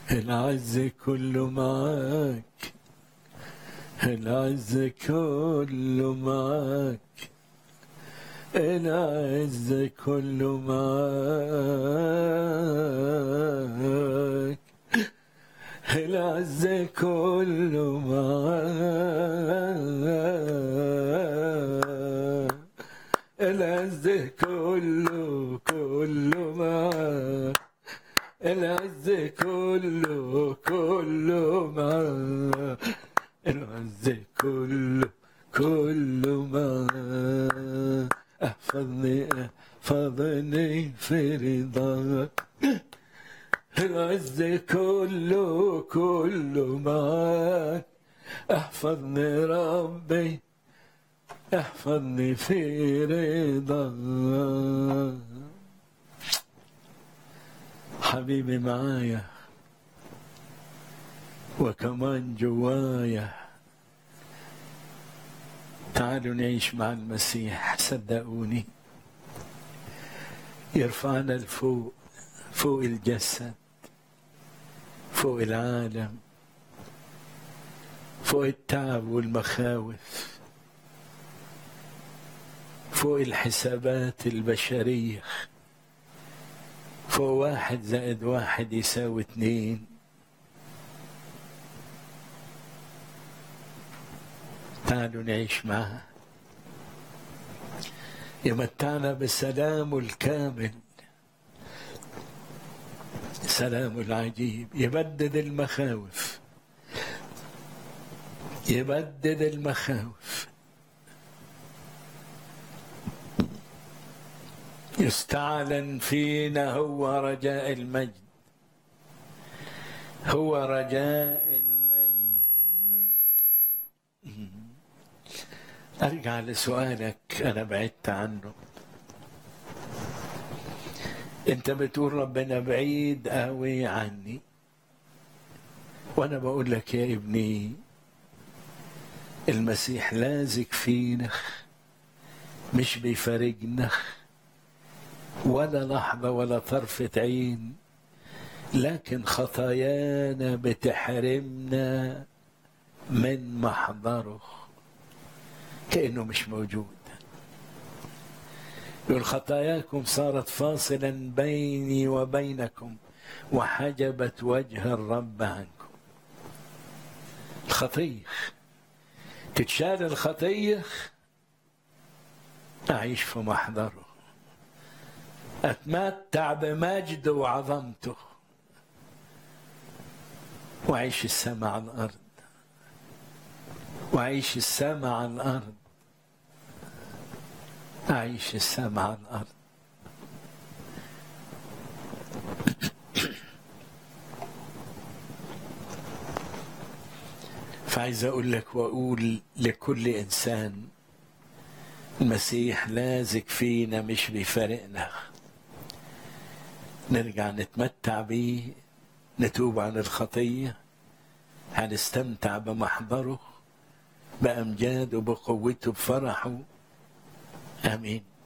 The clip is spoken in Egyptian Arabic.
العز كله معاك العز كله معاك العز كله معاك العز كله معاك العز كله كله معاك العز كله كله معاك العز كله كله معاك احفظني احفظني في رضاك العز كله كله معاك احفظني ربي احفظني في رضاك حبيبي معايا وكمان جوايا تعالوا نعيش مع المسيح صدقوني يرفعنا لفوق فوق الجسد فوق العالم فوق التعب والمخاوف فوق الحسابات البشرية فوق واحد زائد واحد يساوي اتنين تعالوا نعيش معه يمتعنا بسلامه الكامل سلام العجيب يبدد المخاوف يبدد المخاوف يستعلن فينا هو رجاء المجد هو رجاء المجد ارجع لسؤالك انا بعدت عنه انت بتقول ربنا بعيد قوي عني وانا بقول لك يا ابني المسيح لازق فينا مش بيفارقنا ولا لحظة ولا طرفة عين لكن خطايانا بتحرمنا من محضره كأنه مش موجود يقول خطاياكم صارت فاصلا بيني وبينكم وحجبت وجه الرب عنكم الخطية تتشال الخطية أعيش في محضره أتمتع بمجده وعظمته وأعيش السماء على الأرض وأعيش السماء على الأرض أعيش السماء على الأرض فعايز أقول لك وأقول لكل إنسان المسيح لازق فينا مش بيفارقنا نرجع نتمتع بيه نتوب عن الخطية هنستمتع بمحضره بأمجاده بقوته بفرحه آمين